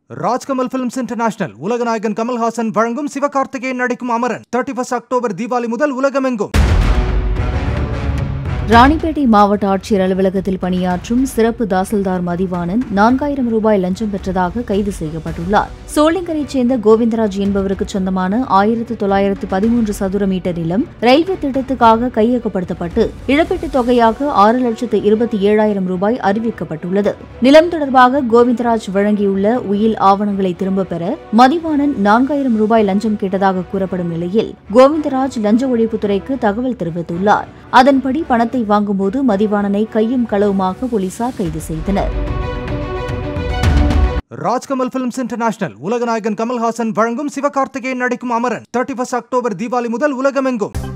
Rajkamal films international உலகநாயகன் கமல்ஹாசன் வழங்கும் சிவகார்த்திகேயன் நடிக்கும் Amaran thirty first October Deepavali முதல் உலகமெங்கும் ராணிப்பேட்டை மாவட்ட ஆட்சியர் அலுவலகத்தில் பணியாற்றும் சிறப்பு தாசில்தார் மதிவாணன் நான்காயிரம் ரூபாய் லஞ்சம் பெற்றதாக கைது செய்யப்பட்டுள்ளார் சோளிங்கரைச் சேர்ந்த கோவிந்தராஜ் என்பவருக்கு சொந்தமான ஆயிரத்து தொள்ளாயிரத்து பதிமூன்று சதுர மீட்டர் நிலம் ரயில்வே திட்டத்துக்காக கையகப்படுத்தப்பட்டு இழப்பீட்டுத் தொகையாக ஆறு லட்சத்து இருபத்தி ஏழாயிரம் ரூபாய் அறிவிக்கப்பட்டுள்ளது நிலம் தொடர்பாக கோவிந்தராஜ் வழங்கியுள்ள உயில் ஆவணங்களை திரும்பப் பெற மதிவாணன் நான்காயிரம் ரூபாய் லஞ்சம் கேட்டதாக கூறப்படும் நிலையில் கோவிந்தராஜ் லஞ்ச ஒழிப்புத்துறைக்கு தகவல் தெரிவித்துள்ளார் அதன்படி பணத்தை வாங்கும்போது மதிவாணனை கையும் களவுமாக போலீசார் கைது செய்தனர் ராஜ்கமல் பிலிம்ஸ் இன்டர்நேஷனல் உலகநாயகன் கமல்ஹாசன் வழங்கும் சிவகார்த்திகேயன் நடிக்கும் Amaran thirty first October Deepavali முதல் உலகமெங்கும்